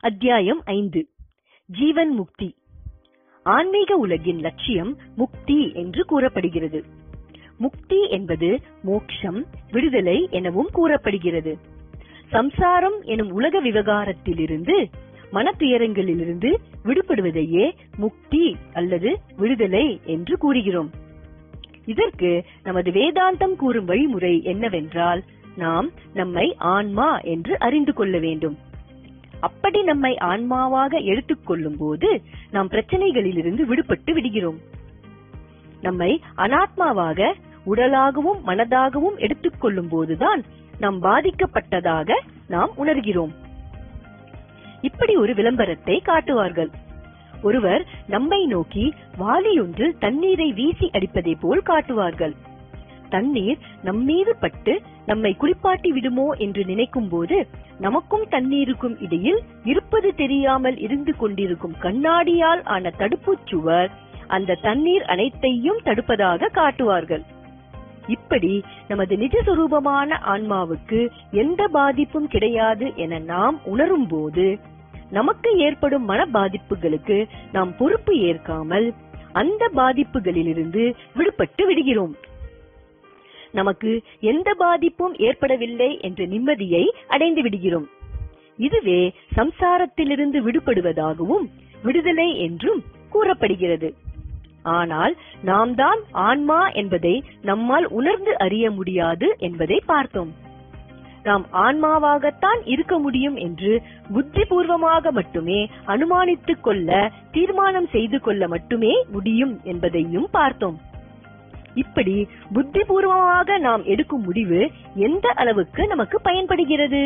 அத்தியாயம் ஐந்து ஜீவன் முக்தி ஆன்மீக உலகின் லட்சியம் முக்தி என்று கூறப்படுகிறது முக்தி என்பது மோட்சம் விடுதலை எனவும் கூறப்படுகிறது சம்சாரம் எனும் உலக விவகாரத்திலிருந்து மனத்துயரங்களிலிருந்து விடுபடுவதையே முக்தி அல்லது விடுதலை என்று கூறுகிறோம் இதற்கு நமது வேதாந்தம் கூறும் வழிமுறை என்னவென்றால் நாம் நம்மை ஆன்மா என்று அறிந்து கொள்ள வேண்டும் அப்படி நம்மை ஆன்மாவாக எடுத்துக்கொள்ளும் போது நாம் பிரச்சனைகளிலிருந்து விடுபட்டு விடுகிறோம் நம்மை அனாத்மாவாக உடலாகவும் மனதாகவும் எடுத்துக்கொள்ளும் போதுதான் நாம் பாதிக்கப்பட்டதாக நாம் உணர்கிறோம் இப்படி ஒரு விளம்பரத்தை காட்டுவார்கள் ஒருவர் நம்மை நோக்கி வாளியொன்றில் தண்ணீரை வீசி அடிப்பதை போல் காட்டுவார்கள் தண்ணீர் நம்மீது பட்டு நம்மை குளிப்பாட்டி விடுமோ என்று நினைக்கும் போது நமக்கும் தண்ணீருக்கும் இடையில் இருப்பது தெரியாமல் இருந்து கொண்டிருக்கும் கண்ணாடியால் ஆன தடுப்புச் சுவர் அந்த தண்ணீர் அனைத்தையும் தடுப்பதாக காட்டுவார்கள் இப்படி நமது நிஜ சொரூபமான ஆன்மாவுக்கு எந்த பாதிப்பும் கிடையாது என நாம் உணரும் போது நமக்கு ஏற்படும் மன பாதிப்புகளுக்கு நாம் பொறுப்பு ஏற்காமல் அந்த பாதிப்புகளிலிருந்து விடுபட்டு விடுகிறோம் நமக்கு எந்த பாதிப்பும் ஏற்படவில்லை என்ற நிம்மதியை அடைந்து விடுகிறோம் இதுவே சம்சாரத்திலிருந்து விடுபடுவதாகவும் விடுதலை என்றும் கூறப்படுகிறது ஆனால் நாம் தான் ஆன்மா என்பதை நம்மால் உணர்ந்து அறிய முடியாது என்பதை பார்த்தோம் நாம் ஆன்மாவாகத்தான் இருக்க முடியும் என்று புத்திபூர்வமாக மட்டுமே அனுமானித்துக் கொள்ள தீர்மானம் செய்து கொள்ள மட்டுமே முடியும் என்பதையும் பார்த்தோம் இப்படி புத்திபூர்வமாக நாம் எடுக்கும் முடிவு எந்த அளவுக்கு நமக்கு பயன்படுகிறது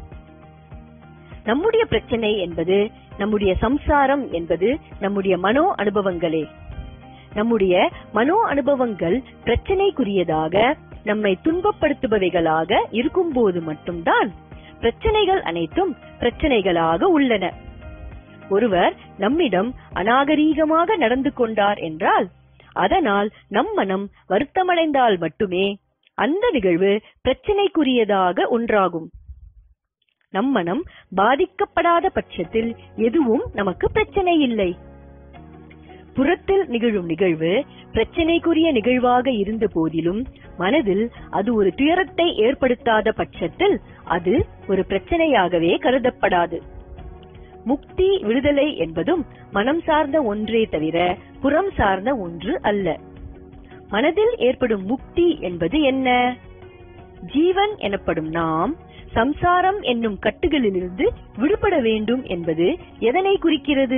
நம்முடைய பிரச்சனை என்பது நம்முடைய சம்சாரம் என்பது நம்முடைய மனோ அனுபவங்களே நம்முடைய மனோ அனுபவங்கள் பிரச்சனைக்குரியதாக நம்மை துன்பப்படுத்துபவைகளாக இருக்கும்போது மட்டும்தான் பிரச்சனைகள் அனைத்தும் பிரச்சனைகளாக உள்ளன ஒருவர் நம்மிடம் அநாகரீகமாக நடந்து கொண்டார் என்றால் அதனால் நம் மனம் வருத்தமடைந்தால் மட்டுமே அந்த நிகழ்வு பிரச்சனைக்குரியதாக ஒன்றாகும் நம் மனம் பாதிக்கப்படாத பட்சத்தில் எதுவும் நமக்கு பிரச்சனை இல்லை புறத்தில் நிகழும் நிகழ்வு பிரச்சனைக்குரிய நிகழ்வாக இருந்த போதிலும் மனதில் அது ஒரு துயரத்தை ஏற்படுத்தாத பட்சத்தில் அது ஒரு பிரச்சனையாகவே கருதப்படாது முக்தி விடுதலை என்பதும் மனம் சார்ந்த ஒன்றே தவிர புறம் சார்ந்த ஒன்று அல்ல மனதில் ஏற்படும் முக்தி என்பது என்ன ஜீவன் எனப்படும் நாம் சம்சாரம் என்னும் கட்டுகளிலிருந்து விடுபட வேண்டும் என்பது எதனை குறிக்கிறது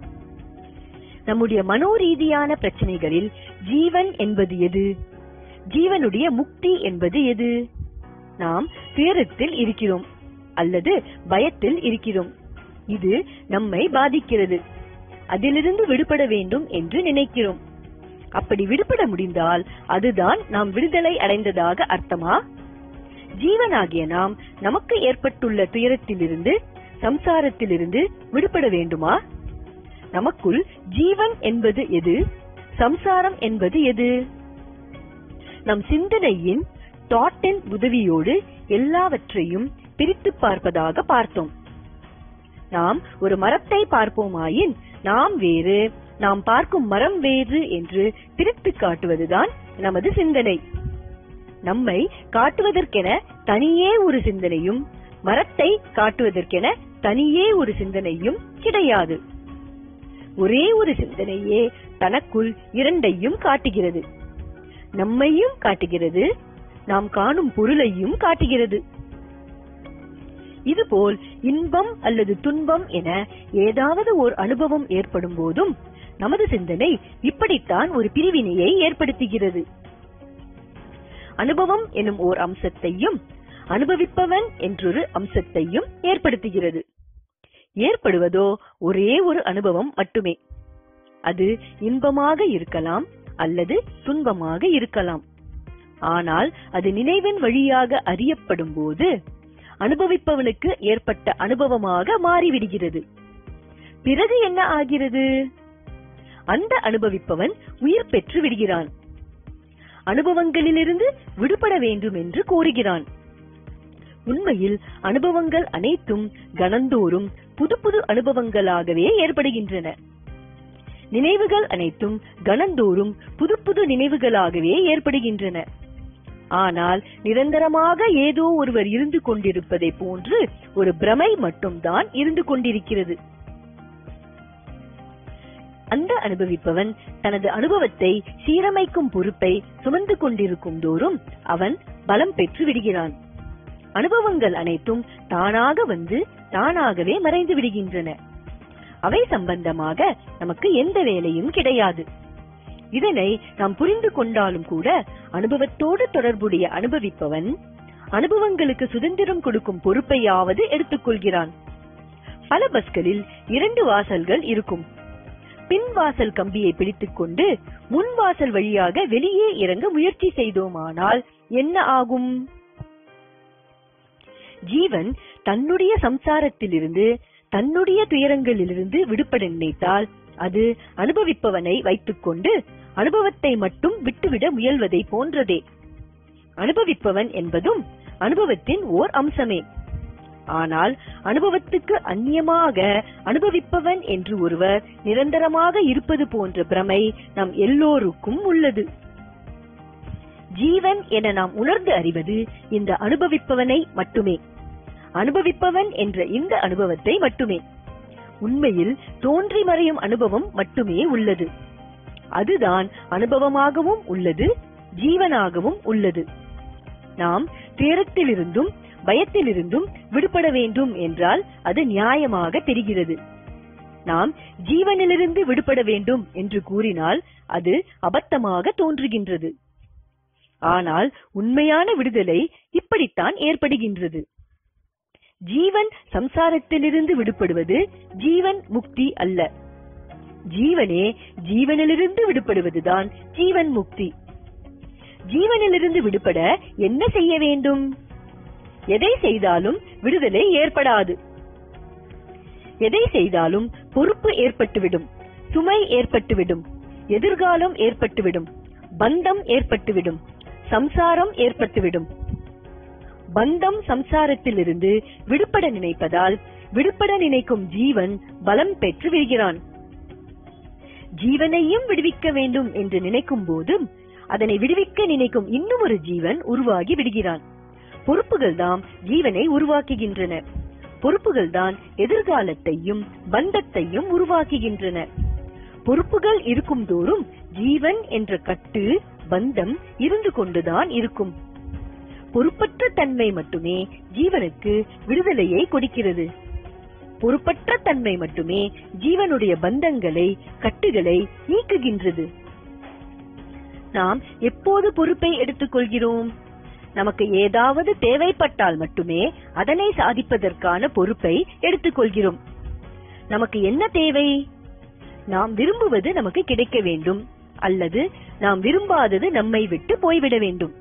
நம்முடைய மனோரீதியான பிரச்சனைகளில் ஜீவன் என்பது எது ஜீவனுடைய முக்தி என்பது எது நாம் துயரத்தில் இருக்கிறோம் அல்லது பயத்தில் இருக்கிறோம் இது நம்மை பாதிக்கிறது அதிலிருந்து விடுபட வேண்டும் என்று நினைக்கிறோம் அப்படி விடுபட முடிந்தால் அதுதான் நாம் விடுதலை அடைந்ததாக அர்த்தமா ஜீவனாகிய நாம் நமக்கு ஏற்பட்டுள்ள துயரத்திலிருந்து சம்சாரத்திலிருந்து விடுபட வேண்டுமா நமக்குள் ஜீவன் என்பது எது சம்சாரம் என்பது எது நம் சிந்தனையின் தாட்டின் உதவியோடு எல்லாவற்றையும் பிரித்து பார்ப்பதாக பார்த்தோம் நாம் ஒரு மரத்தை பார்ப்போமாயின் நாம் வேறு நாம் பார்க்கும் மரம் வேறு என்று பிரித்து காட்டுவதுதான் நமது சிந்தனை நம்மை காட்டுவதற்கென தனியே ஒரு சிந்தனையும் மரத்தை காட்டுவதற்கென தனியே ஒரு சிந்தனையும் கிடையாது ஒரே ஒரு சிந்தனையே தனக்குள் இரண்டையும் காட்டுகிறது நம்மையும் காட்டுகிறது நாம் காணும் பொருளையும் காட்டுகிறது இதுபோல் இன்பம் அல்லது துன்பம் என ஏதாவது ஒரு அனுபவம் ஏற்படும் போதும் நமது சிந்தனை இப்படித்தான் ஒரு பிரிவினையை ஏற்படுத்துகிறது அனுபவம் எனும் ஓர் அம்சத்தையும் அனுபவிப்பவன் என்றொரு அம்சத்தையும் ஏற்படுத்துகிறது ஏற்படுவதோ ஒரே ஒரு அனுபவம் மட்டுமே அது இன்பமாக இருக்கலாம் அல்லது துன்பமாக இருக்கலாம் ஆனால் அது நினைவின் வழியாக அறியப்படும் போது அனுபவிப்பவனுக்கு ஏற்பட்ட அனுபவமாக மாறிவிடுகிறது பிறகு என்ன ஆகிறது அந்த அனுபவிப்பவன் உயிர் பெற்று விடுகிறான் அனுபவங்களிலிருந்து விடுபட வேண்டும் என்று கோருகிறான் உண்மையில் அனுபவங்கள் அனைத்தும் கணந்தோறும் புது புது அனுபவங்களாகவே ஏற்படுகின்றன நினைவுகள் அனைத்தும் கணந்தோறும் புது புது நினைவுகளாகவே ஏற்படுகின்றன ஆனால் நிரந்தரமாக ஏதோ ஒருவர் இருந்து கொண்டிருப்பதை போன்று ஒரு பிரமை மட்டும்தான் இருந்து கொண்டிருக்கிறது அந்த அனுபவிப்பவன் தனது அனுபவத்தை சீரமைக்கும் பொறுப்பை சுமந்து கொண்டிருக்கும் தோறும் அவன் பலம் பெற்று விடுகிறான் அனுபவங்கள் அனைத்தும் தானாக வந்து தானாகவே மறைந்து விடுகின்றன அவை சம்பந்தமாக நமக்கு எந்த வேலையும் கிடையாது இதனை நாம் புரிந்து கொண்டாலும் கூட அனுபவத்தோடு தொடர்புடைய அனுபவிப்பவன் அனுபவங்களுக்கு சுதந்திரம் கொடுக்கும் பொறுப்பையாவது எடுத்துக்கொள்கிறான் பல பஸ்களில் இரண்டு வாசல்கள் இருக்கும் பின் வாசல் கம்பியை பிடித்துக் கொண்டு முன் வாசல் வழியாக வெளியே இறங்க முயற்சி செய்தோமானால் என்ன ஆகும் ஜீவன் தன்னுடைய சம்சாரத்திலிருந்து தன்னுடைய துயரங்களிலிருந்து விடுபட நினைத்தால் அது அனுபவிப்பவனை வைத்துக்கொண்டு அனுபவத்தை மட்டும் விட்டுவிட முயல்வதை போன்றதே அனுபவிப்பவன் என்பதும் அனுபவத்தின் ஓர் அம்சமே ஆனால் அனுபவத்துக்கு அந்நியமாக அனுபவிப்பவன் என்று ஒருவர் நிரந்தரமாக இருப்பது போன்ற பிரமை நம் எல்லோருக்கும் உள்ளது ஜீவன் என நாம் உணர்ந்து அறிவது இந்த அனுபவிப்பவனை மட்டுமே அனுபவிப்பவன் என்ற இந்த அனுபவத்தை மட்டுமே உண்மையில் தோன்றி மறையும் அனுபவம் மட்டுமே உள்ளது அதுதான் அனுபவமாகவும் உள்ளது ஜீவனாகவும் உள்ளது நாம் துயரத்திலிருந்தும் பயத்திலிருந்தும் விடுபட வேண்டும் என்றால் அது நியாயமாக தெரிகிறது நாம் ஜீவனிலிருந்து விடுபட வேண்டும் என்று கூறினால் அது அபத்தமாக தோன்றுகின்றது ஆனால் உண்மையான விடுதலை இப்படித்தான் ஏற்படுகின்றது ஜீவன் சம்சாரத்திலிருந்து விடுபடுவது ஜீவன் முக்தி அல்ல ஜீவனே ஜீவனிலிருந்து விடுபடுவதுதான் ஜீவன் முக்தி ஜீவனிலிருந்து விடுபட என்ன செய்ய வேண்டும் எதை செய்தாலும் விடுதலை ஏற்படாது எதை செய்தாலும் பொறுப்பு ஏற்பட்டுவிடும் சுமை ஏற்பட்டுவிடும் எதிர்காலம் ஏற்பட்டுவிடும் பந்தம் ஏற்பட்டுவிடும் சம்சாரம் ஏற்பட்டுவிடும் பந்தம் சம்சாரத்திலிருந்து விடுபட நினைப்பதால் விடுபட நினைக்கும் ஜீவன் பலம் பெற்று விடுகிறான் ஜீவனையும் விடுவிக்க வேண்டும் என்று நினைக்கும் போதும் அதனை விடுவிக்க நினைக்கும் இன்னும் ஒரு ஜீவன் உருவாகி விடுகிறான் பொறுப்புகள் தாம் ஜீவனை உருவாக்குகின்றன பொறுப்புகள் தான் எதிர்காலத்தையும் பந்தத்தையும் உருவாக்குகின்றன பொறுப்புகள் இருக்கும் தோறும் ஜீவன் என்ற கட்டு பந்தம் இருந்து கொண்டுதான் இருக்கும் பொறுப்பற்ற தன்மை மட்டுமே ஜீவனுக்கு விடுதலையை கொடுக்கிறது பொறுப்பற்ற தன்மை மட்டுமே ஜீவனுடைய பந்தங்களை கட்டுகளை நீக்குகின்றது நாம் எப்போது பொறுப்பை எடுத்துக்கொள்கிறோம் நமக்கு ஏதாவது தேவைப்பட்டால் மட்டுமே அதனை சாதிப்பதற்கான பொறுப்பை எடுத்துக்கொள்கிறோம் நமக்கு என்ன தேவை நாம் விரும்புவது நமக்கு கிடைக்க வேண்டும் அல்லது நாம் விரும்பாதது நம்மை விட்டு போய்விட வேண்டும்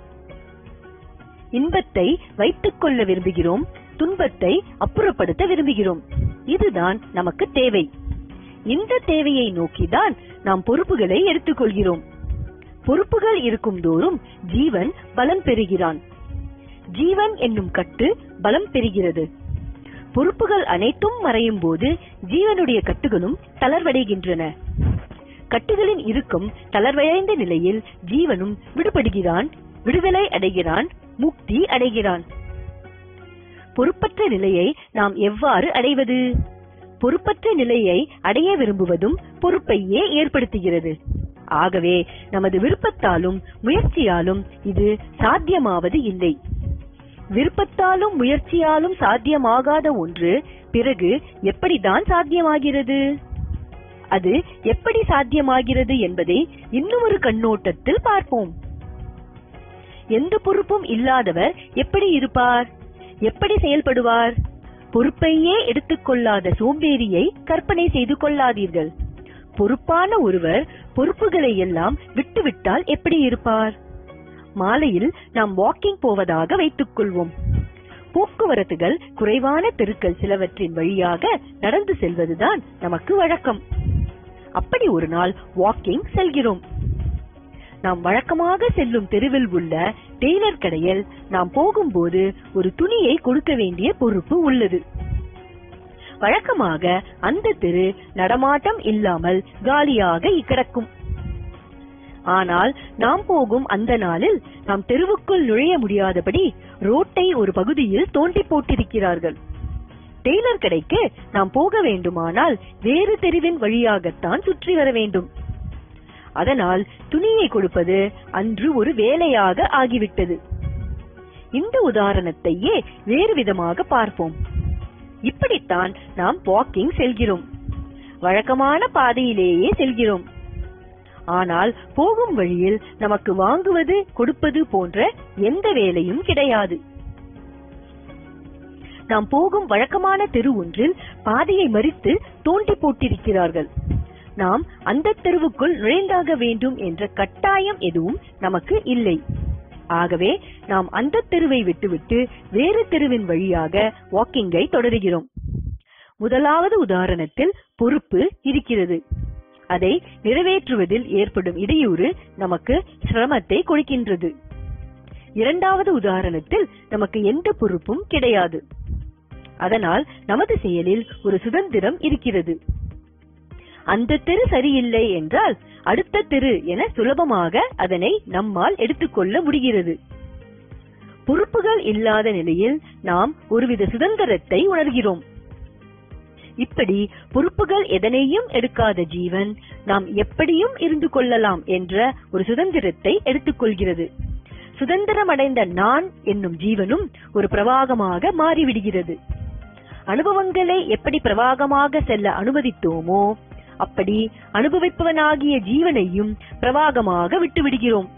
இன்பத்தை வைத்துக் கொள்ள விரும்புகிறோம் துன்பத்தை அப்புறப்படுத்த விரும்புகிறோம் இதுதான் நமக்கு தேவை இந்த தேவையை நோக்கிதான் நாம் பொறுப்புகளை எடுத்துக்கொள்கிறோம் பொறுப்புகள் இருக்கும் தோறும் ஜீவன் பலம் பெறுகிறான் ஜீவன் என்னும் கட்டு பலம் பெறுகிறது பொறுப்புகள் அனைத்தும் மறையும் போது ஜீவனுடைய கட்டுகளும் தளர்வடைகின்றன கட்டுகளின் இறுக்கம் தளர்வடைந்த நிலையில் ஜீவனும் விடுபடுகிறான் விடுதலை அடைகிறான் முக்தி அடைகிறான் பொறுப்பற்ற நிலையை நாம் எவ்வாறு அடைவது பொறுப்பற்ற நிலையை அடைய விரும்புவதும் பொறுப்பையே ஏற்படுத்துகிறது ஆகவே நமது விருப்பத்தாலும் முயற்சியாலும் இது சாத்தியமாவது இல்லை விருப்பத்தாலும் முயற்சியாலும் சாத்தியமாகாத ஒன்று பிறகு எப்படிதான் சாத்தியமாகிறது அது எப்படி சாத்தியமாகிறது என்பதை இன்னும் ஒரு கண்ணோட்டத்தில் பார்ப்போம் எந்த பொறுப்பும் இல்லாதவர் எப்படி இருப்பார் எப்படி செயல்படுவார் பொறுப்பையே எடுத்துக்கொள்ளாத சோம்பேறியை கற்பனை செய்து கொள்ளாதீர்கள் பொறுப்பான ஒருவர் பொறுப்புகளை எல்லாம் விட்டுவிட்டால் எப்படி இருப்பார் மாலையில் நாம் வாக்கிங் போவதாக வைத்துக் கொள்வோம் போக்குவரத்துகள் குறைவான தெருக்கள் சிலவற்றின் வழியாக நடந்து செல்வதுதான் நமக்கு வழக்கம் அப்படி ஒரு நாள் வாக்கிங் செல்கிறோம் நாம் வழக்கமாக செல்லும் தெருவில் உள்ள டெய்லர் கடையில் நாம் போகும்போது ஒரு துணியை கொடுக்க வேண்டிய பொறுப்பு உள்ளது வழக்கமாக அந்த தெரு நடமாட்டம் இல்லாமல் காலியாக கிடக்கும் ஆனால் நாம் போகும் அந்த நாளில் நாம் தெருவுக்குள் நுழைய முடியாதபடி ரோட்டை ஒரு பகுதியில் தோண்டி போட்டிருக்கிறார்கள் டெய்லர் கடைக்கு நாம் போக வேண்டுமானால் வேறு தெருவின் வழியாகத்தான் சுற்றி வர வேண்டும் அதனால் துணியை கொடுப்பது அன்று ஒரு வேலையாக ஆகிவிட்டது இந்த உதாரணத்தையே வேறு விதமாக பார்ப்போம் இப்படித்தான் நாம் வாக்கிங் செல்கிறோம் வழக்கமான பாதையிலேயே செல்கிறோம் ஆனால் போகும் வழியில் நமக்கு வாங்குவது கொடுப்பது போன்ற எந்த வேலையும் கிடையாது நாம் போகும் வழக்கமான தெரு ஒன்றில் பாதையை மறித்து தோண்டி போட்டிருக்கிறார்கள் நாம் அந்த தெருவுக்குள் நுழைந்தாக வேண்டும் என்ற கட்டாயம் எதுவும் நமக்கு இல்லை ஆகவே நாம் அந்த தெருவை விட்டுவிட்டு வேறு தெருவின் வழியாக வாக்கிங்கை தொடருகிறோம் முதலாவது உதாரணத்தில் பொறுப்பு இருக்கிறது அதை நிறைவேற்றுவதில் ஏற்படும் இடையூறு நமக்கு சிரமத்தை கொடுக்கின்றது இரண்டாவது உதாரணத்தில் நமக்கு எந்த பொறுப்பும் கிடையாது அதனால் நமது செயலில் ஒரு சுதந்திரம் இருக்கிறது அந்த தெரு சரியில்லை என்றால் அடுத்த தெரு என சுலபமாக அதனை நம்மால் எடுத்துக்கொள்ள முடிகிறது பொறுப்புகள் இல்லாத நிலையில் நாம் ஒருவித சுதந்திரத்தை உணர்கிறோம் இப்படி பொறுப்புகள் எதனையும் எடுக்காத ஜீவன் நாம் எப்படியும் இருந்து கொள்ளலாம் என்ற ஒரு சுதந்திரத்தை எடுத்துக்கொள்கிறது சுதந்திரமடைந்த நான் என்னும் ஜீவனும் ஒரு பிரவாகமாக மாறிவிடுகிறது அனுபவங்களை எப்படி பிரவாகமாக செல்ல அனுமதித்தோமோ அப்படி அனுபவிப்பவனாகிய ஜீவனையும் பிரவாகமாக விட்டுவிடுகிறோம்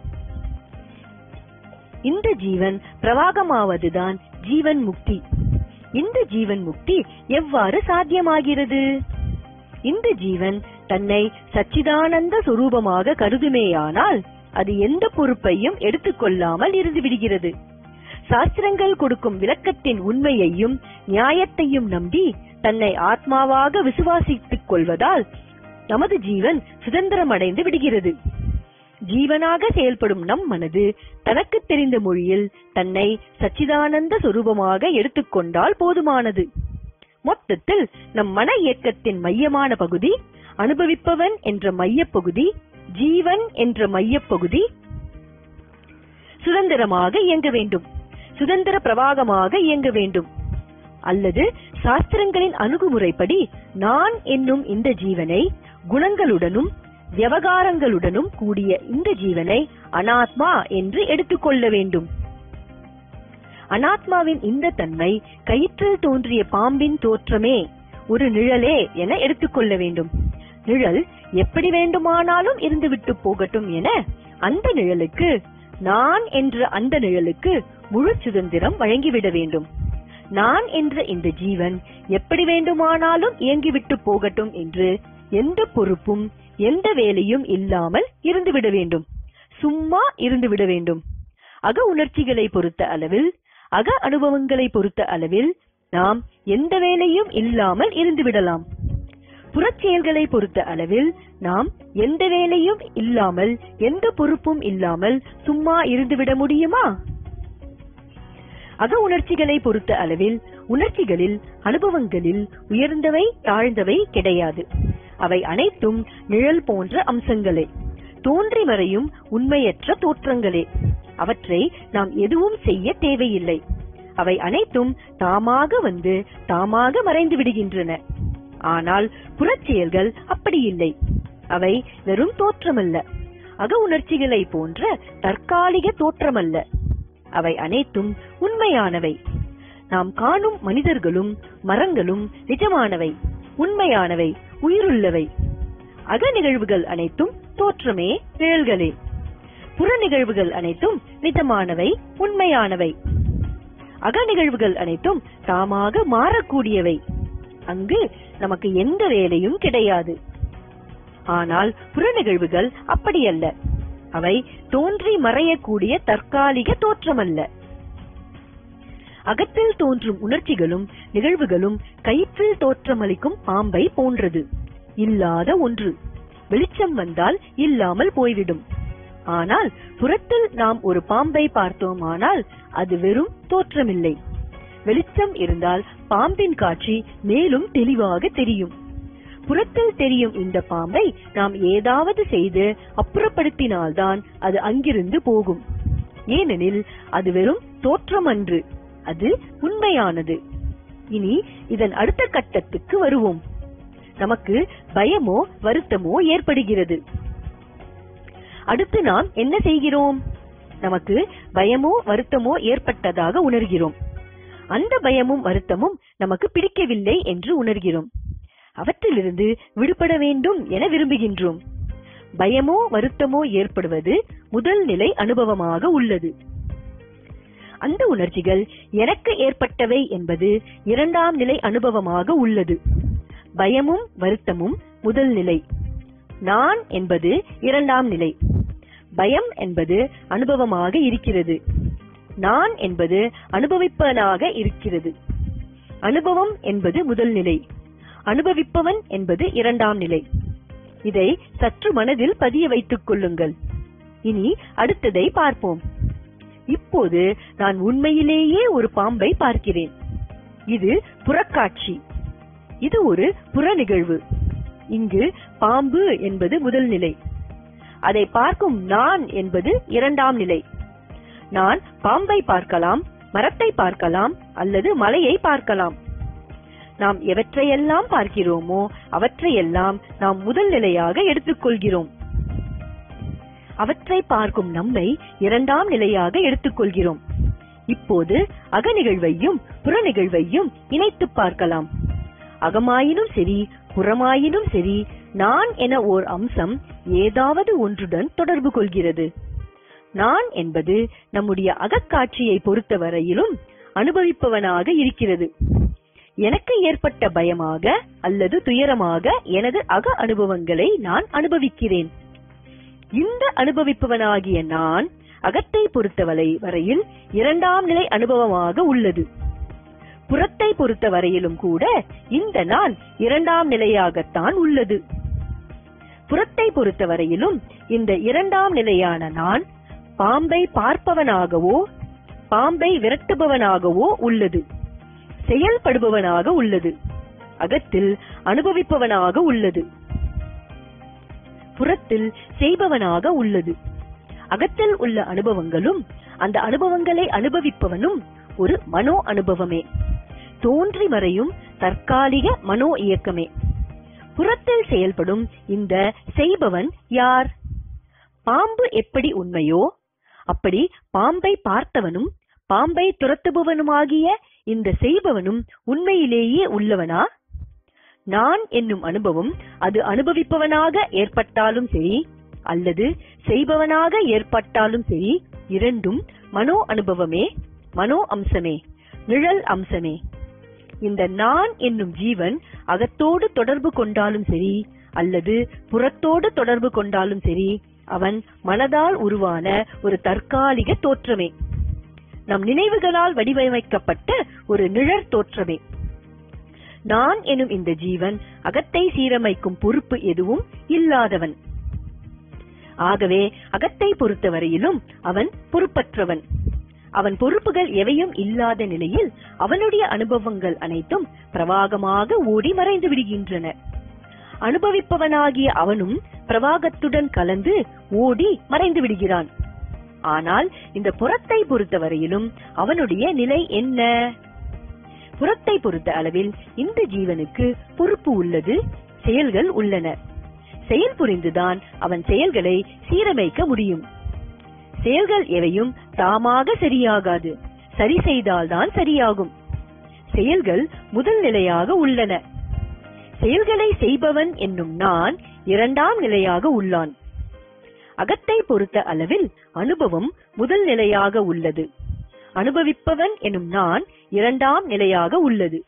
இந்த ஜீவன் பிரவாகமாவதுதான் ஜீவன் முக்தி இந்த ஜீவன் முக்தி எவ்வாறு சாத்தியமாகிறது இந்த ஜீவன் தன்னை சச்சிதானந்த சுரூபமாக கருதுமேயானால் அது எந்த பொறுப்பையும் எடுத்துக்கொள்ளாமல் இருந்து விடுகிறது சாஸ்திரங்கள் கொடுக்கும் விளக்கத்தின் உண்மையையும் நியாயத்தையும் நம்பி தன்னை ஆத்மாவாக விசுவாசித்துக் கொள்வதால் நமது ஜீவன் சுதந்திரமடைந்து விடுகிறது ஜீவனாக செயல்படும் நம் மனது தனக்கு தெரிந்த மொழியில் தன்னை சச்சிதானந்த சொரூபமாக எடுத்துக்கொண்டால் போதுமானது மொத்தத்தில் நம் மன இயக்கத்தின் மையமான பகுதி அனுபவிப்பவன் என்ற மையப்பகுதி ஜீவன் என்ற மையப்பகுதி சுதந்திரமாக இயங்க வேண்டும் சுதந்திர பிரவாகமாக இயங்க வேண்டும் அல்லது சாஸ்திரங்களின் அணுகுமுறைப்படி நான் என்னும் இந்த ஜீவனை குணங்களுடனும் விவகாரங்களுடனும் கூடிய இந்த ஜீவனை அனாத்மா என்று எடுத்துக்கொள்ள வேண்டும் அனாத்மாவின் இந்த தன்மை கயிற்றில் தோன்றிய பாம்பின் தோற்றமே ஒரு நிழலே என எடுத்துக்கொள்ள வேண்டும் நிழல் எப்படி வேண்டுமானாலும் இருந்துவிட்டு போகட்டும் என அந்த நிழலுக்கு நான் என்ற அந்த நிழலுக்கு முழு சுதந்திரம் வழங்கிவிட வேண்டும் நான் என்ற இந்த ஜீவன் எப்படி வேண்டுமானாலும் இயங்கிவிட்டு போகட்டும் என்று எந்த பொறுப்பும் எந்த வேலையும் இல்லாமல் இருந்துவிட வேண்டும் சும்மா இருந்துவிட வேண்டும் அக உணர்ச்சிகளை பொறுத்த அளவில் அக அனுபவங்களை பொறுத்த அளவில் நாம் எந்த வேலையும் இல்லாமல் இருந்து விடலாம் புறச்செயல்களை பொறுத்த அளவில் நாம் எந்த வேலையும் இல்லாமல் எந்த பொறுப்பும் இல்லாமல் சும்மா இருந்துவிட முடியுமா அக உணர்ச்சிகளை பொறுத்த அளவில் உணர்ச்சிகளில் அனுபவங்களில் உயர்ந்தவை தாழ்ந்தவை கிடையாது அவை அனைத்தும் நிழல் போன்ற அம்சங்களே தோன்றி மறையும் உண்மையற்ற தோற்றங்களே அவற்றை நாம் எதுவும் செய்ய தேவையில்லை அவை அனைத்தும் தாமாக வந்து தாமாக மறைந்து விடுகின்றன ஆனால் புறச்செயல்கள் அப்படி இல்லை அவை வெறும் தோற்றமல்ல அக உணர்ச்சிகளை போன்ற தற்காலிக தோற்றமல்ல அவை அனைத்தும் உண்மையானவை நாம் காணும் மனிதர்களும் மரங்களும் நிஜமானவை உண்மையானவை உயிருள்ளவை அக நிகழ்வுகள் அனைத்தும் தோற்றமே நிழல்களே புற நிகழ்வுகள் அனைத்தும் நிஜமானவை உண்மையானவை அக நிகழ்வுகள் அனைத்தும் தாமாக மாறக்கூடியவை அங்கு நமக்கு எந்த வேலையும் கிடையாது ஆனால் புற நிகழ்வுகள் அப்படியல்ல அவை தோன்றி மறையக்கூடிய தற்காலிக தோற்றமல்ல அகத்தில் தோன்றும் உணர்ச்சிகளும் நிகழ்வுகளும் கயிற்றில் தோற்றமளிக்கும் பாம்பை போன்றது இல்லாத ஒன்று வெளிச்சம் வந்தால் இல்லாமல் போய்விடும் ஆனால் புறத்தில் நாம் ஒரு பாம்பை பார்த்தோமானால் அது வெறும் தோற்றமில்லை வெளிச்சம் இருந்தால் பாம்பின் காட்சி மேலும் தெளிவாக தெரியும் புறத்தில் தெரியும் இந்த பாம்பை நாம் ஏதாவது செய்து அப்புறப்படுத்தினால்தான் அது அங்கிருந்து போகும் ஏனெனில் அது வெறும் தோற்றமன்று அது உண்மையானது இனி இதன் அடுத்த கட்டத்துக்கு வருவோம் நமக்கு பயமோ வருத்தமோ ஏற்படுகிறது அடுத்து நாம் என்ன செய்கிறோம் நமக்கு பயமோ வருத்தமோ ஏற்பட்டதாக உணர்கிறோம் அந்த பயமும் வருத்தமும் நமக்கு பிடிக்கவில்லை என்று உணர்கிறோம் அவற்றிலிருந்து விடுபட வேண்டும் என விரும்புகின்றோம் பயமோ வருத்தமோ ஏற்படுவது முதல் நிலை அனுபவமாக உள்ளது அந்த உணர்ச்சிகள் எனக்கு ஏற்பட்டவை என்பது இரண்டாம் நிலை அனுபவமாக உள்ளது பயமும் வருத்தமும் முதல் நிலை நான் என்பது இரண்டாம் நிலை பயம் என்பது அனுபவமாக இருக்கிறது நான் என்பது அனுபவிப்பவனாக இருக்கிறது அனுபவம் என்பது முதல் நிலை அனுபவிப்பவன் என்பது இரண்டாம் நிலை இதை சற்று மனதில் பதிய வைத்துக் கொள்ளுங்கள் இனி அடுத்ததை பார்ப்போம் இப்போது நான் உண்மையிலேயே ஒரு பாம்பை பார்க்கிறேன் இது புறக்காட்சி இது ஒரு புற நிகழ்வு இங்கு பாம்பு என்பது முதல் நிலை அதை பார்க்கும் நான் என்பது இரண்டாம் நிலை நான் பாம்பை பார்க்கலாம் மரத்தை பார்க்கலாம் அல்லது மலையை பார்க்கலாம் நாம் எவற்றையெல்லாம் பார்க்கிறோமோ அவற்றையெல்லாம் நாம் முதல் நிலையாக எடுத்துக்கொள்கிறோம் அவற்றை பார்க்கும் நம்மை இரண்டாம் நிலையாக எடுத்துக்கொள்கிறோம் இப்போது அகநிகழ்வையும் புறநிகழ்வையும் இணைத்து பார்க்கலாம் அகமாயினும் சரி புறமாயினும் சரி நான் என ஓர் அம்சம் ஏதாவது ஒன்றுடன் தொடர்பு கொள்கிறது நான் என்பது நம்முடைய அகக்காட்சியை பொறுத்தவரையிலும் அனுபவிப்பவனாக இருக்கிறது எனக்கு ஏற்பட்ட பயமாக அல்லது துயரமாக எனது அக அனுபவங்களை நான் அனுபவிக்கிறேன் இந்த அனுபவிப்பவனாகிய நான் அகத்தை பொறுத்தவரை வரையில் இரண்டாம் நிலை அனுபவமாக உள்ளது புறத்தை பொறுத்த வரையிலும் கூட இந்த நான் இரண்டாம் நிலையாகத்தான் உள்ளது புறத்தை பொறுத்த வரையிலும் இந்த இரண்டாம் நிலையான நான் பாம்பை பார்ப்பவனாகவோ பாம்பை விரட்டுபவனாகவோ உள்ளது செயல்படுபவனாக உள்ளது அகத்தில் அனுபவிப்பவனாக உள்ளது புறத்தில் செய்பவனாக உள்ளது அகத்தில் உள்ள அனுபவங்களும் அந்த அனுபவங்களை அனுபவிப்பவனும் ஒரு மனோ அனுபவமே தோன்றி மறையும் தற்காலிக மனோ இயக்கமே புறத்தில் செயல்படும் இந்த செய்பவன் யார் பாம்பு எப்படி உண்மையோ அப்படி பாம்பை பார்த்தவனும் பாம்பை துரத்துபவனுமாகிய இந்த செய்பவனும் உண்மையிலேயே உள்ளவனா நான் என்னும் அனுபவம் அது அனுபவிப்பவனாக ஏற்பட்டாலும் சரி அல்லது செய்பவனாக ஏற்பட்டாலும் சரி இரண்டும் மனோ அனுபவமே மனோ அம்சமே நிழல் அம்சமே இந்த நான் என்னும் ஜீவன் அகத்தோடு தொடர்பு கொண்டாலும் சரி அல்லது புறத்தோடு தொடர்பு கொண்டாலும் சரி அவன் மனதால் உருவான ஒரு தற்காலிக தோற்றமே நம் நினைவுகளால் வடிவமைக்கப்பட்ட ஒரு நிழற் தோற்றமே நான் எனும் இந்த ஜீவன் அகத்தை சீரமைக்கும் பொறுப்பு எதுவும் இல்லாதவன் ஆகவே அகத்தை பொறுத்தவரையிலும் அவன் பொறுப்பற்றவன் அவன் பொறுப்புகள் எவையும் இல்லாத நிலையில் அவனுடைய அனுபவங்கள் அனைத்தும் பிரவாகமாக ஓடி மறைந்து விடுகின்றன அனுபவிப்பவனாகிய அவனும் பிரவாகத்துடன் கலந்து ஓடி மறைந்து விடுகிறான் ஆனால் இந்த புறத்தை பொறுத்தவரையிலும் அவனுடைய நிலை என்ன புறத்தை பொறுத்த அளவில் இந்த ஜீவனுக்கு பொறுப்பு உள்ளது செயல்கள் உள்ளன செயல் புரிந்துதான் அவன் செயல்களை சீரமைக்க முடியும் செயல்கள் எவையும் தாமாக சரியாகாது சரி செய்தால்தான் சரியாகும் செயல்கள் முதல் நிலையாக உள்ளன செயல்களை செய்பவன் என்னும் நான் இரண்டாம் நிலையாக உள்ளான் அகத்தை பொறுத்த அளவில் அனுபவம் முதல் நிலையாக உள்ளது அனுபவிப்பவன் எனும் நான் இரண்டாம் நிலையாக உள்ளது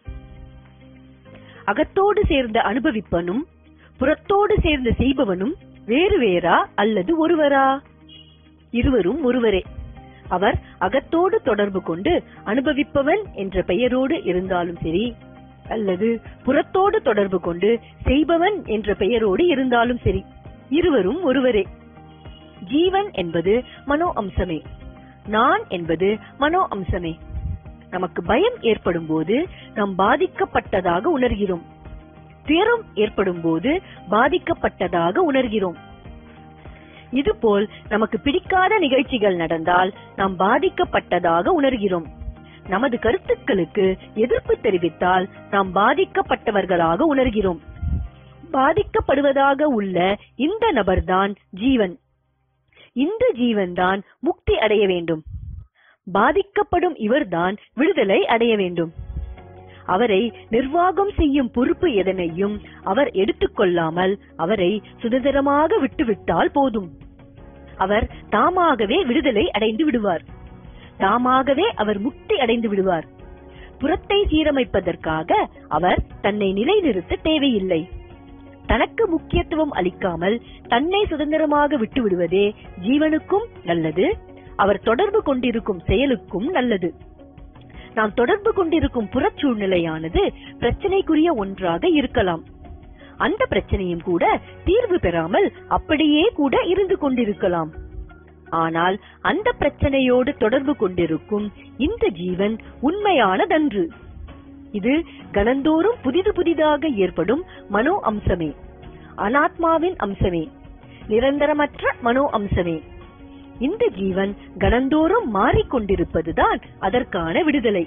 அகத்தோடு சேர்ந்த அனுபவிப்பனும் புறத்தோடு சேர்ந்த செய்பவனும் வேறு வேறா அல்லது ஒருவரா இருவரும் ஒருவரே அவர் அகத்தோடு தொடர்பு கொண்டு அனுபவிப்பவன் என்ற பெயரோடு இருந்தாலும் சரி அல்லது புறத்தோடு தொடர்பு கொண்டு செய்பவன் என்ற பெயரோடு இருந்தாலும் சரி இருவரும் ஒருவரே ஜீவன் என்பது மனோ அம்சமே நான் என்பது மனோ அம்சமே நமக்கு பயம் ஏற்படும் போது நாம் பாதிக்கப்பட்டதாக உணர்கிறோம் துயரம் ஏற்படும் போது பாதிக்கப்பட்டதாக உணர்கிறோம் இதுபோல் நமக்கு பிடிக்காத நிகழ்ச்சிகள் நடந்தால் நாம் பாதிக்கப்பட்டதாக உணர்கிறோம் நமது கருத்துக்களுக்கு எதிர்ப்பு தெரிவித்தால் நாம் பாதிக்கப்பட்டவர்களாக உணர்கிறோம் பாதிக்கப்படுவதாக உள்ள இந்த நபர்தான் ஜீவன் இந்த ஜீவன் தான் முக்தி அடைய வேண்டும் பாதிக்கப்படும் இவர்தான் விடுதலை அடைய வேண்டும் அவரை நிர்வாகம் செய்யும் பொறுப்பு எதனையும் அவர் எடுத்துக்கொள்ளாமல் அவரை சுதந்திரமாக விட்டுவிட்டால் போதும் அவர் தாமாகவே விடுதலை அடைந்து விடுவார் தாமாகவே அவர் முக்தி அடைந்து விடுவார் புறத்தை சீரமைப்பதற்காக அவர் தன்னை நிலைநிறுத்த தேவையில்லை தனக்கு முக்கியத்துவம் அளிக்காமல் தன்னை சுதந்திரமாக விட்டு விடுவதே ஜீவனுக்கும் நல்லது அவர் தொடர்பு கொண்டிருக்கும் செயலுக்கும் நல்லது நாம் தொடர்பு கொண்டிருக்கும் புறச் சூழ்நிலையானது பிரச்சனைக்குரிய ஒன்றாக இருக்கலாம் அந்த பிரச்சனையும் கூட தீர்வு பெறாமல் அப்படியே கூட இருந்து கொண்டிருக்கலாம் ஆனால் அந்த பிரச்சனையோடு தொடர்பு கொண்டிருக்கும் இந்த ஜீவன் உண்மையானதன்று இது கணந்தோறும் புதிது புதிதாக ஏற்படும் மனோ அம்சமே அனாத்மாவின் அம்சமே நிரந்தரமற்ற மனோ அம்சமே இந்த ஜீவன் கணந்தோறும் மாறிக்கொண்டிருப்பதுதான் அதற்கான விடுதலை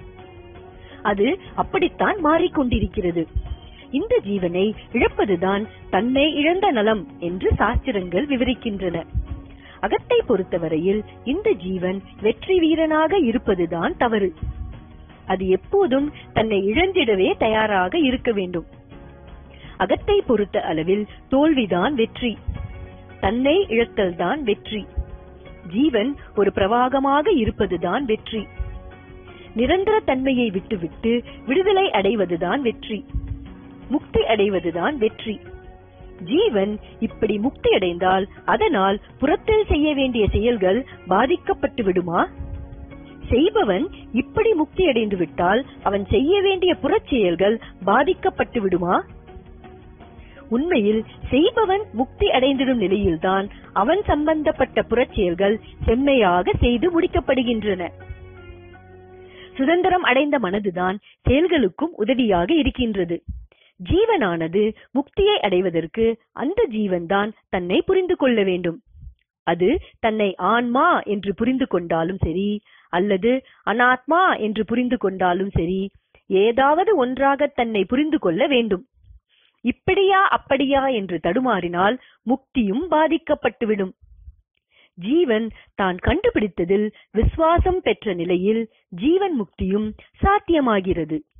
அது அப்படித்தான் மாறிக்கொண்டிருக்கிறது இந்த ஜீவனை இழப்பதுதான் தன்னை இழந்த நலம் என்று சாஸ்திரங்கள் விவரிக்கின்றன அகத்தை பொறுத்தவரையில் இந்த ஜீவன் வெற்றி வீரனாக இருப்பதுதான் தவறு அது எப்போதும் தன்னை இழந்திடவே தயாராக இருக்க வேண்டும் அகத்தை பொறுத்த அளவில் தோல்விதான் வெற்றி தன்னை இழத்தல்தான் வெற்றி ஜீவன் ஒரு பிரவாகமாக இருப்பதுதான் வெற்றி நிரந்தர தன்மையை விட்டுவிட்டு விடுதலை அடைவதுதான் வெற்றி முக்தி அடைவதுதான் வெற்றி ஜீவன் இப்படி முக்தி அடைந்தால் அதனால் புறத்தில் செய்ய வேண்டிய செயல்கள் பாதிக்கப்பட்டு விடுமா செய்பவன் இப்படி முக்தி அடைந்து விட்டால் அவன் செய்ய வேண்டிய புறச் செயல்கள் பாதிக்கப்பட்டு விடுமா உண்மையில் செய்பவன் முக்தி அடைந்திடும் நிலையில்தான் அவன் சம்பந்தப்பட்ட புறச் செயல்கள் செம்மையாக செய்து முடிக்கப்படுகின்றன சுதந்திரம் அடைந்த மனதுதான் செயல்களுக்கும் உதவியாக இருக்கின்றது ஜீவனானது முக்தியை அடைவதற்கு அந்த ஜீவன்தான் தன்னை புரிந்து கொள்ள வேண்டும் அது தன்னை ஆன்மா என்று புரிந்து கொண்டாலும் சரி அல்லது அனாத்மா என்று புரிந்து கொண்டாலும் சரி ஏதாவது ஒன்றாக தன்னை புரிந்து கொள்ள வேண்டும் இப்படியா அப்படியா என்று தடுமாறினால் முக்தியும் பாதிக்கப்பட்டுவிடும் ஜீவன் தான் கண்டுபிடித்ததில் விசுவாசம் பெற்ற நிலையில் ஜீவன் முக்தியும் சாத்தியமாகிறது